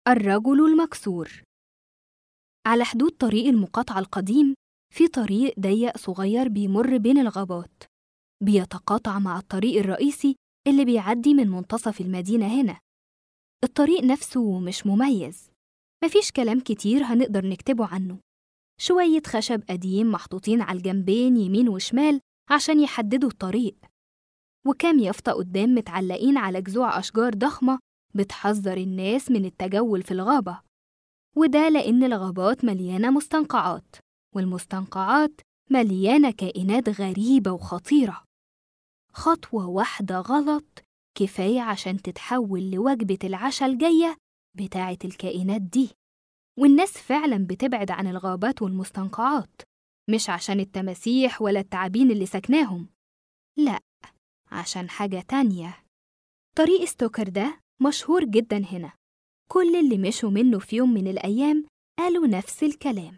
الرجل المكسور على حدود طريق المقاطعة القديم في طريق ضيق صغير بيمر بين الغابات بيتقاطع مع الطريق الرئيسي اللي بيعدي من منتصف المدينة هنا الطريق نفسه مش مميز مفيش كلام كتير هنقدر نكتبه عنه شوية خشب قديم محطوطين على الجنبين يمين وشمال عشان يحددوا الطريق وكام يافطة قدام متعلقين على جذوع أشجار ضخمة بتحذر الناس من التجول في الغابة وده لأن الغابات مليانة مستنقعات والمستنقعات مليانة كائنات غريبة وخطيرة خطوة واحدة غلط كفاية عشان تتحول لوجبة العشاء الجاية بتاعة الكائنات دي والناس فعلا بتبعد عن الغابات والمستنقعات مش عشان التماسيح ولا التعابين اللي سكناهم لأ عشان حاجة تانية طريق ستوكر ده مشهور جدا هنا كل اللي مشوا منه في يوم من الأيام قالوا نفس الكلام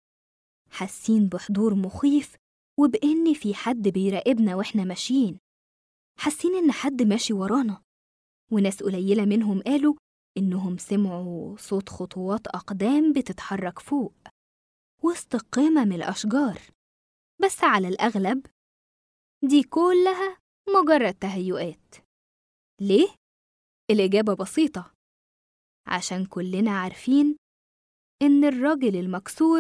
حاسين بحضور مخيف وبإن في حد بيراقبنا وإحنا ماشيين حاسين إن حد ماشي ورانا وناس قليلة منهم قالوا إنهم سمعوا صوت خطوات أقدام بتتحرك فوق وسط قمم الأشجار بس على الأغلب دي كلها مجرد تهيؤات ليه؟ الإجابة بسيطة عشان كلنا عارفين إن الراجل المكسور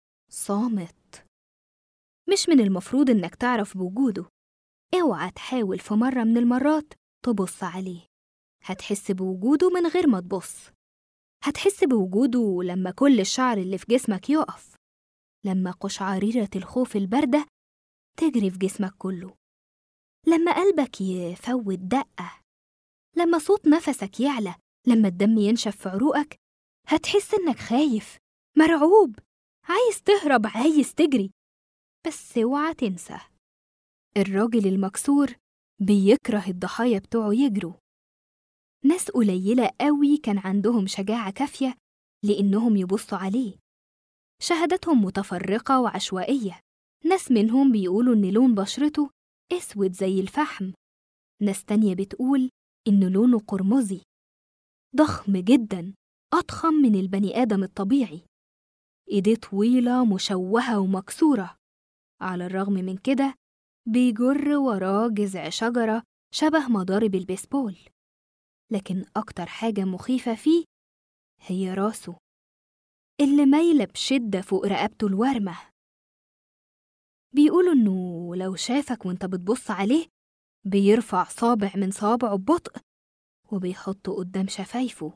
صامت مش من المفروض إنك تعرف بوجوده اوعى تحاول في مرة من المرات تبص عليه هتحس بوجوده من غير ما تبص هتحس بوجوده لما كل الشعر اللي في جسمك يقف لما قشعريرة الخوف الباردة تجري في جسمك كله لما قلبك يفوت دقة لما صوت نفسك يعلى لما الدم ينشف في عروقك هتحس إنك خايف مرعوب عايز تهرب عايز تجري بس اوعى تنسى الراجل المكسور بيكره الضحايا بتوعه يجروا ناس قليلة قوي كان عندهم شجاعة كافية لإنهم يبصوا عليه شهاداتهم متفرقة وعشوائية ناس منهم بيقولوا إن لون بشرته أسود زي الفحم ناس تانية بتقول إن لونه قرمزي ضخم جدا أضخم من البني آدم الطبيعي إيديه طويلة مشوهة ومكسورة على الرغم من كده بيجر وراه جذع شجرة شبه مضارب البيسبول لكن أكتر حاجة مخيفة فيه هي راسه اللي مايلة بشدة فوق رقبته الورمة بيقولوا إنه لو شافك وإنت بتبص عليه بيرفع صابع من صوابعه ببطء وبيحطه قدام شفايفه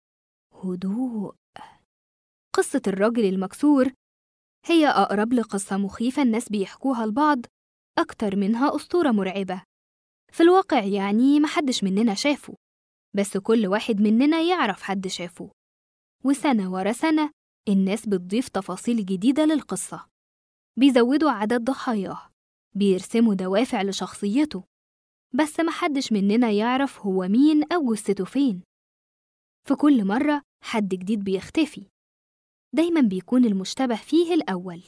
هدوء قصة الراجل المكسور هي أقرب لقصة مخيفة الناس بيحكوها لبعض أكتر منها أسطورة مرعبة في الواقع يعني محدش مننا شافه بس كل واحد مننا يعرف حد شافه وسنة ورا سنة الناس بتضيف تفاصيل جديدة للقصة بيزودوا عدد ضحاياه بيرسموا دوافع لشخصيته بس محدش مننا يعرف هو مين أو جثته فين في كل مرة حد جديد بيختفي دايما بيكون المشتبه فيه الأول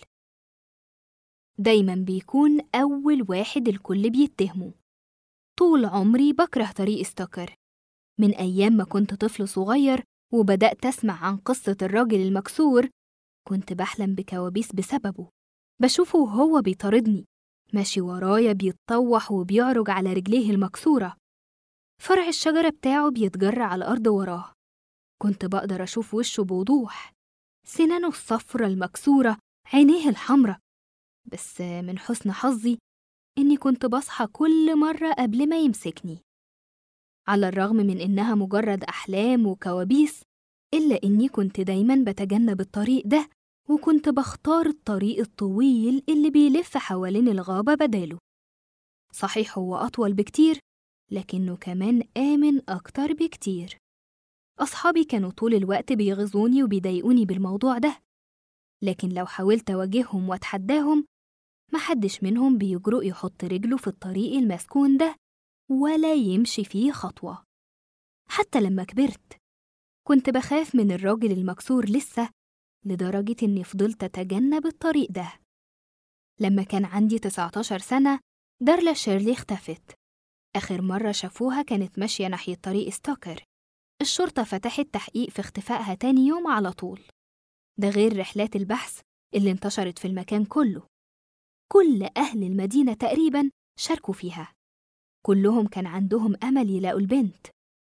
دايما بيكون أول واحد الكل بيتهمه طول عمري بكره طريق ستوكر من أيام ما كنت طفل صغير وبدأت أسمع عن قصة الراجل المكسور كنت بحلم بكوابيس بسببه بشوفه وهو بيطاردني ماشي ورايا بيتطوح وبيعرج على رجليه المكسورة فرع الشجرة بتاعه بيتجرع على الأرض وراه كنت بقدر أشوف وشه بوضوح سنانه الصفرة المكسورة عينيه الحمرة بس من حسن حظي إني كنت بصحى كل مرة قبل ما يمسكني على الرغم من إنها مجرد أحلام وكوابيس إلا إني كنت دايما بتجنب الطريق ده وكنت بختار الطريق الطويل اللي بيلف حوالين الغابة بداله صحيح هو أطول بكتير لكنه كمان آمن أكتر بكتير أصحابي كانوا طول الوقت بيغزوني وبيضايقوني بالموضوع ده لكن لو حاولت أواجههم وأتحداهم محدش منهم بيجرؤ يحط رجله في الطريق المسكون ده ولا يمشي فيه خطوة حتى لما كبرت كنت بخاف من الراجل المكسور لسه لدرجة إني فضلت أتجنب الطريق ده لما كان عندي 19 سنة دارلا شيرلي اختفت آخر مرة شافوها كانت ماشية ناحية طريق ستوكر الشرطة فتحت تحقيق في اختفائها تاني يوم على طول ده غير رحلات البحث اللي انتشرت في المكان كله كل أهل المدينة تقريبا شاركوا فيها كلهم كان عندهم أمل يلاقوا البنت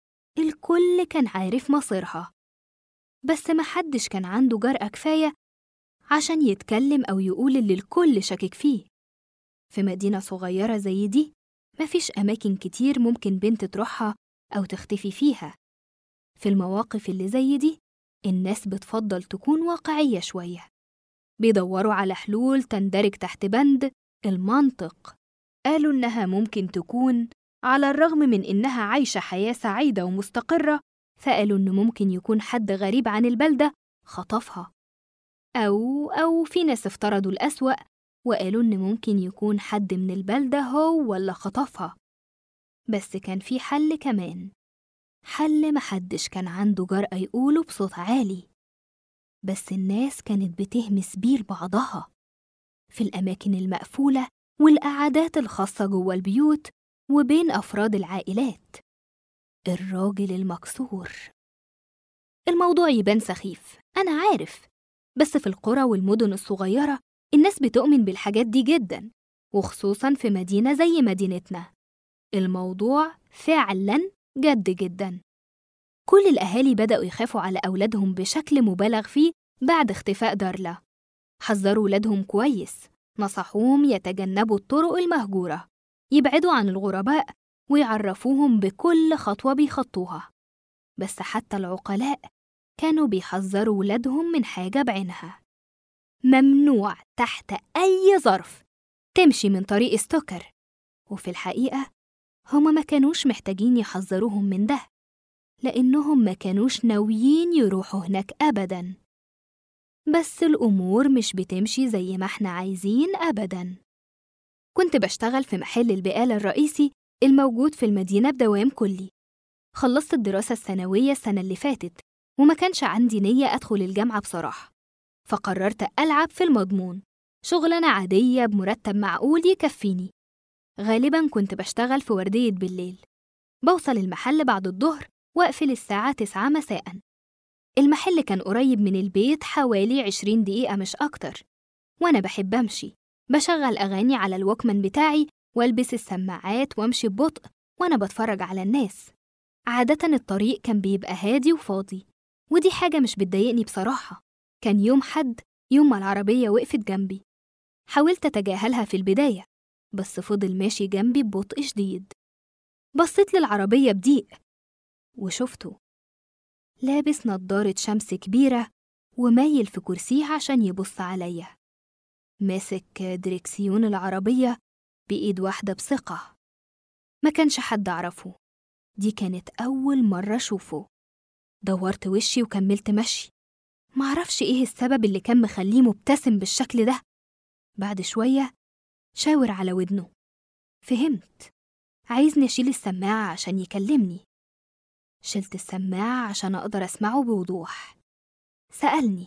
الكل كان عارف مصيرها بس محدش كان عنده جرأة كفاية عشان يتكلم أو يقول اللي الكل شاكك فيه في مدينة صغيرة زي دي مفيش أماكن كتير ممكن بنت تروحها أو تختفي فيها في المواقف اللي زي دي الناس بتفضل تكون واقعية شوية بيدوروا على حلول تندرج تحت بند المنطق قالوا إنها ممكن تكون على الرغم من إنها عايشة حياة سعيدة ومستقرة فقالوا إن ممكن يكون حد غريب عن البلدة خطفها أو أو في ناس افترضوا الأسوأ وقالوا إن ممكن يكون حد من البلدة هو اللي خطفها بس كان في حل كمان حل محدش كان عنده جرأة يقوله بصوت عالي بس الناس كانت بتهمس بيه لبعضها في الأماكن المقفولة والقعدات الخاصة جوه البيوت وبين أفراد العائلات الراجل المكسور الموضوع يبان سخيف أنا عارف بس في القرى والمدن الصغيرة الناس بتؤمن بالحاجات دي جدا وخصوصا في مدينة زي مدينتنا الموضوع فعلا جد جدا كل الأهالي بدأوا يخافوا على أولادهم بشكل مبالغ فيه بعد اختفاء دارلا حذروا ولادهم كويس نصحوهم يتجنبوا الطرق المهجورة يبعدوا عن الغرباء ويعرفوهم بكل خطوة بيخطوها بس حتى العقلاء كانوا بيحذروا ولادهم من حاجة بعينها ممنوع تحت أي ظرف تمشي من طريق ستوكر وفي الحقيقة هما ما كانوش محتاجين يحذروهم من ده لأنهم ما كانوش ناويين يروحوا هناك أبداً بس الأمور مش بتمشي زي ما احنا عايزين أبداً كنت بشتغل في محل البقالة الرئيسي الموجود في المدينة بدوام كلي خلصت الدراسة الثانوية السنة اللي فاتت وما كانش عندي نية أدخل الجامعة بصراحة فقررت ألعب في المضمون شغلانة عادية بمرتب معقول يكفيني غالبا كنت بشتغل في وردية بالليل بوصل المحل بعد الظهر وأقفل الساعة تسعة مساء المحل كان قريب من البيت حوالي عشرين دقيقة مش أكتر وأنا بحب أمشي بشغل أغاني على الوكمان بتاعي والبس السماعات وامشي ببطء وأنا بتفرج على الناس عادة الطريق كان بيبقى هادي وفاضي ودي حاجة مش بتضايقني بصراحة كان يوم حد يوم ما العربية وقفت جنبي حاولت أتجاهلها في البداية بس فضل ماشي جنبي ببطء شديد بصيت للعربية بضيق وشفته لابس نضارة شمس كبيرة ومايل في كرسيه عشان يبص عليا ماسك دريكسيون العربية بإيد واحدة بثقة ما كانش حد أعرفه دي كانت أول مرة أشوفه دورت وشي وكملت مشي معرفش إيه السبب اللي كان مخليه مبتسم بالشكل ده بعد شوية شاور على ودنه فهمت عايزني أشيل السماعة عشان يكلمني شلت السماعة عشان أقدر أسمعه بوضوح سألني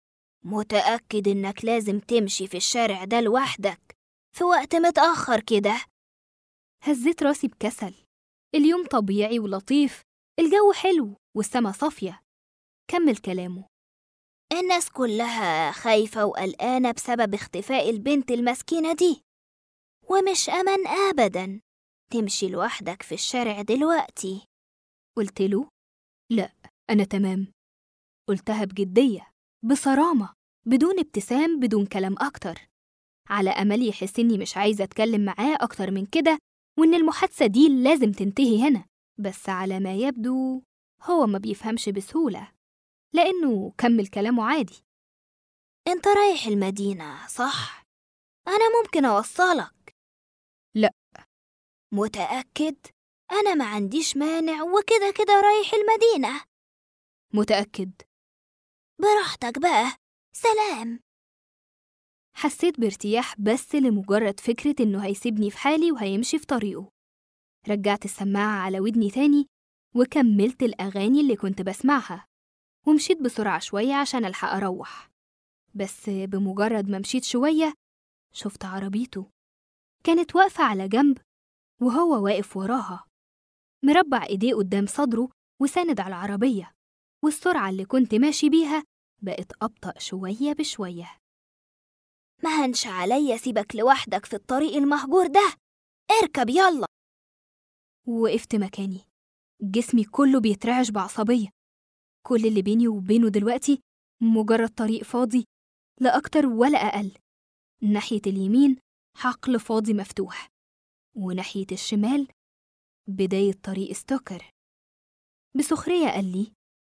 متأكد إنك لازم تمشي في الشارع ده لوحدك في وقت متأخر كده هزيت راسي بكسل اليوم طبيعي ولطيف الجو حلو والسما صافية كمل كلامه الناس كلها خايفة وقلقانة بسبب اختفاء البنت المسكينة دي ومش أمن أبدا تمشي لوحدك في الشارع دلوقتي قلت له لا أنا تمام قلتها بجدية بصرامة بدون ابتسام بدون كلام أكتر على أمل يحس إني مش عايزة أتكلم معاه أكتر من كده وإن المحادثة دي لازم تنتهي هنا بس على ما يبدو هو ما بيفهمش بسهولة لأنه كمل كلامه عادي انت رايح المدينة صح؟ أنا ممكن أوصلك لا. متأكد؟ أنا ما عنديش مانع وكده كده رايح المدينة متأكد براحتك بقى سلام حسيت بارتياح بس لمجرد فكرة إنه هيسيبني في حالي وهيمشي في طريقه رجعت السماعة على ودني تاني وكملت الأغاني اللي كنت بسمعها ومشيت بسرعة شوية عشان ألحق أروح بس بمجرد ما مشيت شوية شفت عربيته كانت واقفة على جنب وهو واقف وراها مربع إيديه قدام صدره وساند على العربية والسرعة اللي كنت ماشي بيها بقت أبطأ شوية بشوية ما هنش عليا سيبك لوحدك في الطريق المهجور ده اركب يلا ووقفت مكاني جسمي كله بيترعش بعصبية كل اللي بيني وبينه دلوقتي مجرد طريق فاضي لا أكتر ولا أقل ناحية اليمين حقل فاضي مفتوح وناحية الشمال بداية طريق ستوكر بسخرية قال لي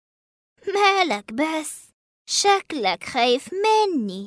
مالك بس شكلك خايف مني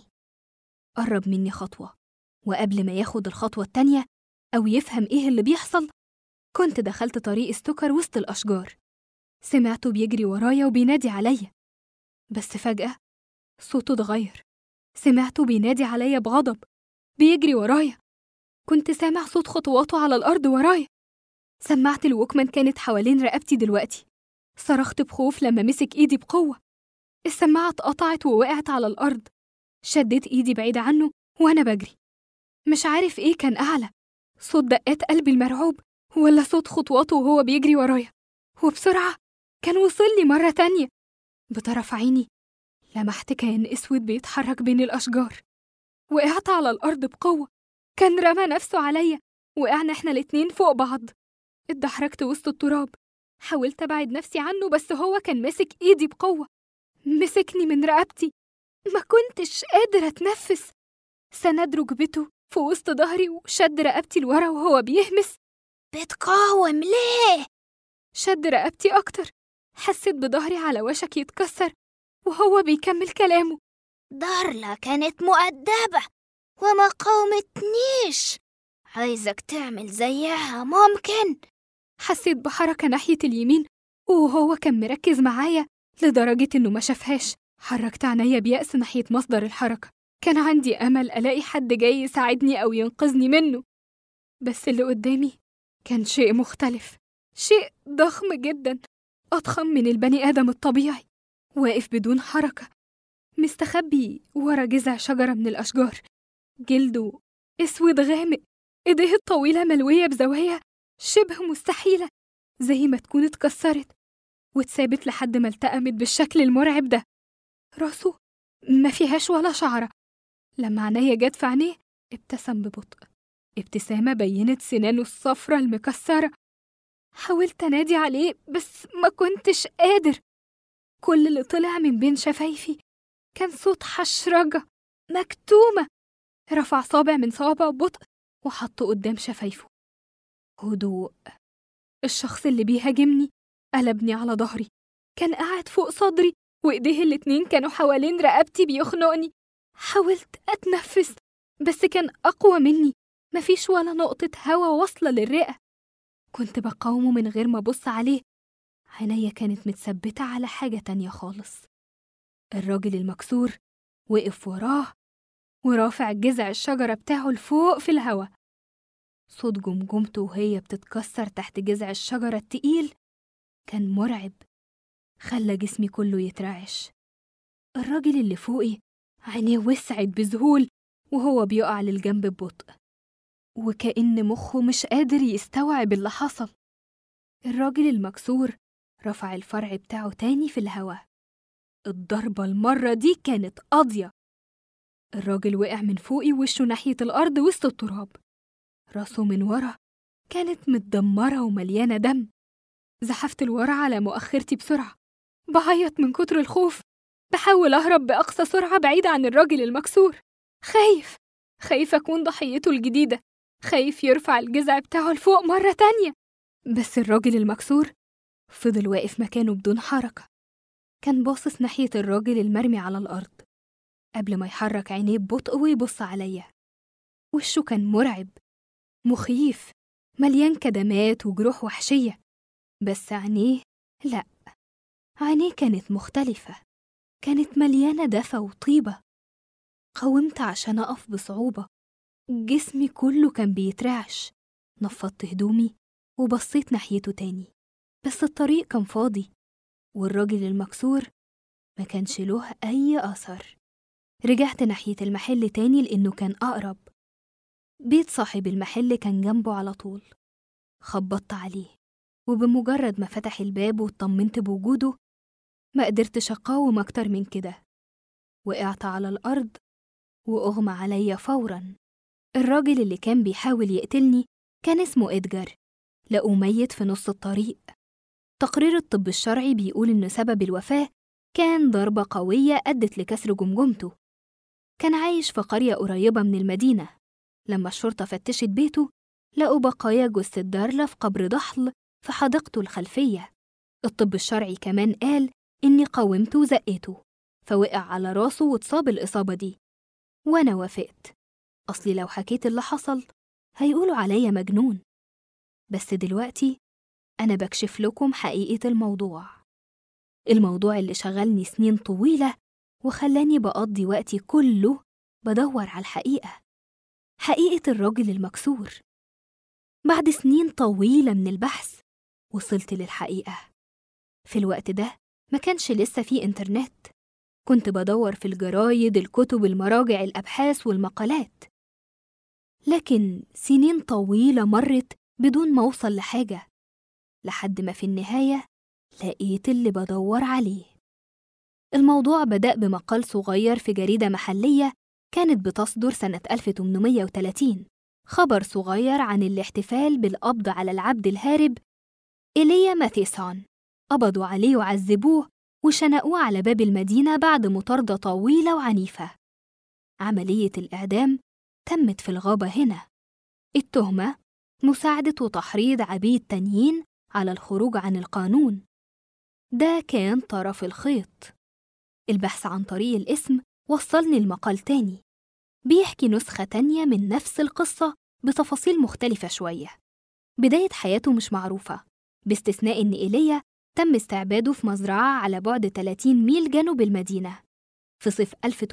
قرب مني خطوة وقبل ما ياخد الخطوة التانية أو يفهم إيه اللي بيحصل كنت دخلت طريق ستوكر وسط الأشجار سمعته بيجري ورايا وبينادي عليا بس فجأة صوته اتغير سمعته بينادي عليا بغضب بيجري ورايا كنت سامع صوت خطواته على الأرض ورايا سماعة الوكمان كانت حوالين رقبتي دلوقتي صرخت بخوف لما مسك إيدي بقوة السماعة اتقطعت ووقعت على الأرض شديت إيدي بعيد عنه وأنا بجري مش عارف إيه كان أعلى صوت دقات قلبي المرعوب ولا صوت خطواته وهو بيجري ورايا وبسرعة كان وصل لي مرة تانية بطرف عيني لمحت كائن أسود بيتحرك بين الأشجار وقعت على الأرض بقوة كان رمى نفسه عليا وقعنا إحنا الاتنين فوق بعض اتدحرجت وسط التراب حاولت أبعد نفسي عنه بس هو كان ماسك إيدي بقوة مسكني من رقبتي ما كنتش قادرة أتنفس سند ركبته في وسط ظهري وشد رقبتي لورا وهو بيهمس بتقاوم ليه شد رقبتي أكتر حسيت بظهري على وشك يتكسر وهو بيكمل كلامه دارلا كانت مؤدبة وما قاومتنيش عايزك تعمل زيها ممكن حسيت بحركة ناحية اليمين وهو كان مركز معايا لدرجة إنه ما شافهاش حركت عينيا بيأس ناحية مصدر الحركة كان عندي أمل ألاقي حد جاي يساعدني أو ينقذني منه بس اللي قدامي كان شيء مختلف شيء ضخم جدا أضخم من البني آدم الطبيعي واقف بدون حركة مستخبي ورا جذع شجرة من الأشجار جلده أسود غامق إيديه الطويلة ملوية بزوايا شبه مستحيلة زي ما تكون اتكسرت واتثابت لحد ما التأمت بالشكل المرعب ده راسه ما فيهاش ولا شعرة لما عينيا جت في عينيه ابتسم ببطء ابتسامة بينت سنانه الصفرة المكسرة حاولت أنادي عليه بس ما كنتش قادر كل اللي طلع من بين شفايفي كان صوت حشرجة مكتومة رفع صابع من صوابعه ببطء وحطه قدام شفايفه هدوء الشخص اللي بيهاجمني قلبني على ظهري كان قاعد فوق صدري وإيديه الاتنين كانوا حوالين رقبتي بيخنقني حاولت أتنفس بس كان أقوى مني مفيش ولا نقطة هوا واصلة للرئة كنت بقاومه من غير ما أبص عليه عينيا كانت متثبتة على حاجة تانية خالص الراجل المكسور وقف وراه ورافع جذع الشجرة بتاعه لفوق في الهوا صوت جمجمته وهي بتتكسر تحت جذع الشجرة التقيل كان مرعب خلى جسمي كله يترعش الراجل اللي فوقي عينيه وسعت بذهول وهو بيقع للجنب ببطء وكأن مخه مش قادر يستوعب اللي حصل الراجل المكسور رفع الفرع بتاعه تاني في الهوا الضربة المرة دي كانت قاضية الراجل وقع من فوقي وشه ناحية الأرض وسط التراب راسه من ورا كانت متدمرة ومليانة دم زحفت لورا على مؤخرتي بسرعة بعيط من كتر الخوف بحاول أهرب بأقصى سرعة بعيد عن الراجل المكسور خايف خايف أكون ضحيته الجديدة خايف يرفع الجذع بتاعه لفوق مرة تانية بس الراجل المكسور فضل واقف مكانه بدون حركة كان باصص ناحية الراجل المرمي على الأرض قبل ما يحرك عينيه ببطء ويبص عليا وشه كان مرعب مخيف مليان كدمات وجروح وحشية بس عينيه لأ عينيه كانت مختلفة كانت مليانة دفى وطيبة قاومت عشان أقف بصعوبة جسمي كله كان بيترعش نفضت هدومي وبصيت ناحيته تاني بس الطريق كان فاضي والراجل المكسور ما كانش له أي أثر رجعت ناحية المحل تاني لأنه كان أقرب بيت صاحب المحل كان جنبه على طول خبطت عليه وبمجرد ما فتح الباب واطمنت بوجوده ما قدرتش أقاوم أكتر من كده وقعت على الأرض وأغمى عليا فورا الراجل اللي كان بيحاول يقتلني كان اسمه إدجار لقوه ميت في نص الطريق تقرير الطب الشرعي بيقول إن سبب الوفاة كان ضربة قوية أدت لكسر جمجمته كان عايش في قرية قريبة من المدينة لما الشرطة فتشت بيته لقوا بقايا جثة دارلا في قبر ضحل في حديقته الخلفية الطب الشرعي كمان قال إني قاومته وزقيته فوقع على راسه واتصاب الإصابة دي وأنا وافقت أصلي لو حكيت اللي حصل هيقولوا عليا مجنون بس دلوقتي أنا بكشف لكم حقيقة الموضوع الموضوع اللي شغلني سنين طويلة وخلاني بقضي وقتي كله بدور على الحقيقة حقيقة الراجل المكسور بعد سنين طويلة من البحث وصلت للحقيقة في الوقت ده ما كانش لسه في إنترنت كنت بدور في الجرايد الكتب المراجع الأبحاث والمقالات لكن سنين طويلة مرت بدون ما أوصل لحاجة لحد ما في النهاية لقيت اللي بدور عليه الموضوع بدأ بمقال صغير في جريدة محلية كانت بتصدر سنة 1830 خبر صغير عن الاحتفال بالقبض على العبد الهارب إيليا ماثيسون قبضوا عليه وعذبوه وشنقوه على باب المدينة بعد مطاردة طويلة وعنيفة عملية الإعدام تمت في الغابة هنا التهمة مساعدة وتحريض عبيد تانيين على الخروج عن القانون ده كان طرف الخيط البحث عن طريق الاسم وصلني لمقال تاني بيحكي نسخة تانية من نفس القصة بتفاصيل مختلفة شوية بداية حياته مش معروفة باستثناء إن إيليا تم استعباده في مزرعة على بعد 30 ميل جنوب المدينة في صيف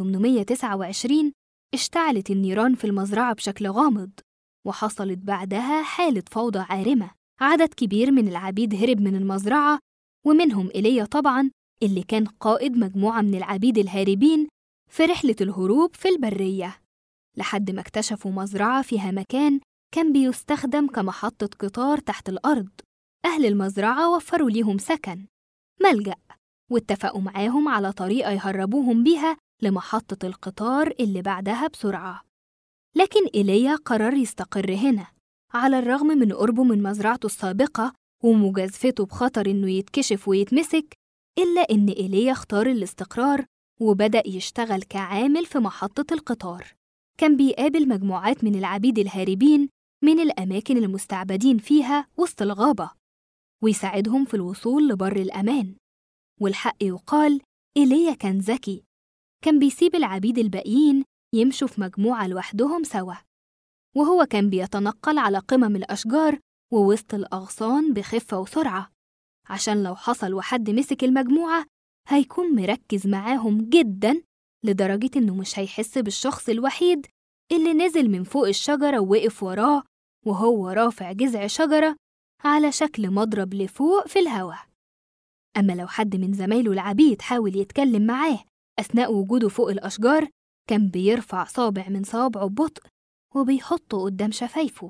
1829 اشتعلت النيران في المزرعة بشكل غامض وحصلت بعدها حالة فوضى عارمة عدد كبير من العبيد هرب من المزرعة ومنهم إيليا طبعا اللي كان قائد مجموعة من العبيد الهاربين في رحلة الهروب في البرية لحد ما اكتشفوا مزرعة فيها مكان كان بيستخدم كمحطة قطار تحت الأرض أهل المزرعة وفروا ليهم سكن ملجأ واتفقوا معاهم على طريقة يهربوهم بيها لمحطة القطار اللي بعدها بسرعة لكن إيليا قرر يستقر هنا على الرغم من قربه من مزرعته السابقة ومجازفته بخطر إنه يتكشف ويتمسك إلا إن إيليا اختار الاستقرار وبدأ يشتغل كعامل في محطة القطار كان بيقابل مجموعات من العبيد الهاربين من الأماكن المستعبدين فيها وسط الغابة ويساعدهم في الوصول لبر الأمان والحق يقال إيليا كان ذكي كان بيسيب العبيد الباقيين يمشوا في مجموعة لوحدهم سوا وهو كان بيتنقل على قمم الأشجار ووسط الأغصان بخفة وسرعة عشان لو حصل وحد مسك المجموعة هيكون مركز معاهم جدا لدرجة إنه مش هيحس بالشخص الوحيد اللي نزل من فوق الشجرة ووقف وراه وهو رافع جذع شجرة على شكل مضرب لفوق في الهوا أما لو حد من زمايله العبيد حاول يتكلم معاه أثناء وجوده فوق الأشجار كان بيرفع صابع من صوابعه ببطء وبيحطه قدام شفايفه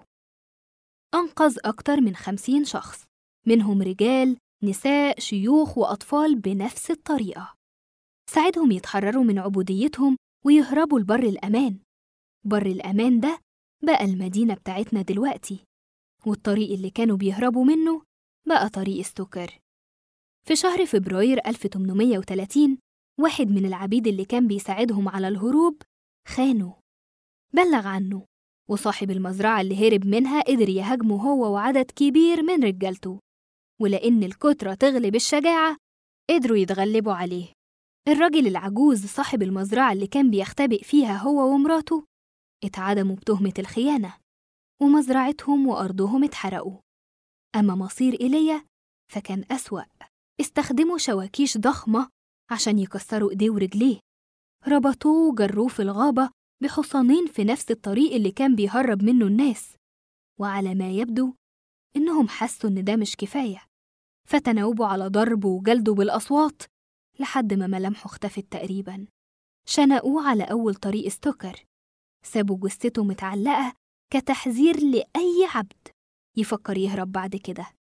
أنقذ أكتر من خمسين شخص منهم رجال نساء شيوخ وأطفال بنفس الطريقة ساعدهم يتحرروا من عبوديتهم ويهربوا لبر الأمان بر الأمان ده بقى المدينة بتاعتنا دلوقتي والطريق اللي كانوا بيهربوا منه بقى طريق ستوكر في شهر فبراير 1830 واحد من العبيد اللي كان بيساعدهم على الهروب خانه بلغ عنه وصاحب المزرعة اللي هرب منها قدر يهاجمه هو وعدد كبير من رجالته ولأن الكترة تغلب الشجاعة قدروا يتغلبوا عليه الراجل العجوز صاحب المزرعة اللي كان بيختبئ فيها هو ومراته اتعدموا بتهمة الخيانة ومزرعتهم وأرضهم اتحرقوا أما مصير إيليا فكان أسوأ استخدموا شواكيش ضخمة عشان يكسروا إيديه ورجليه ربطوه وجروه في الغابة بحصانين في نفس الطريق اللي كان بيهرب منه الناس وعلى ما يبدو إنهم حسوا إن ده مش كفاية فتناوبوا على ضربه وجلده بالأصوات لحد ما ملامحه اختفت تقريبا شنقوه على أول طريق ستوكر سابوا جثته متعلقة كتحذير لأي عبد يفكر يهرب بعد كده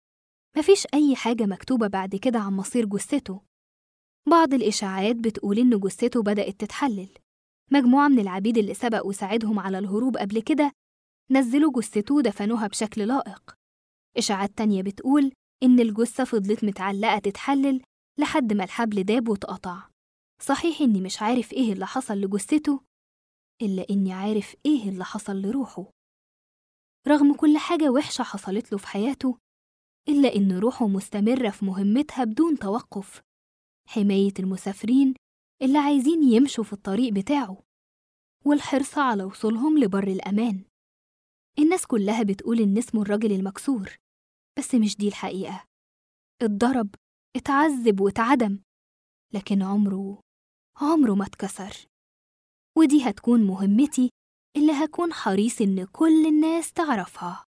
مفيش أي حاجة مكتوبة بعد كده عن مصير جثته بعض الإشاعات بتقول إن جثته بدأت تتحلل مجموعة من العبيد اللي سبق وساعدهم على الهروب قبل كده نزلوا جثته ودفنوها بشكل لائق إشاعات تانية بتقول إن الجثة فضلت متعلقة تتحلل لحد ما الحبل داب واتقطع صحيح إني مش عارف إيه اللي حصل لجثته إلا إني عارف إيه اللي حصل لروحه رغم كل حاجة وحشة حصلت له في حياته إلا إن روحه مستمرة في مهمتها بدون توقف حماية المسافرين اللي عايزين يمشوا في الطريق بتاعه والحرص على وصولهم لبر الأمان الناس كلها بتقول إن اسمه الراجل المكسور بس مش دي الحقيقة اتضرب اتعذب واتعدم لكن عمره عمره ما اتكسر ودي هتكون مهمتي اللي هكون حريص إن كل الناس تعرفها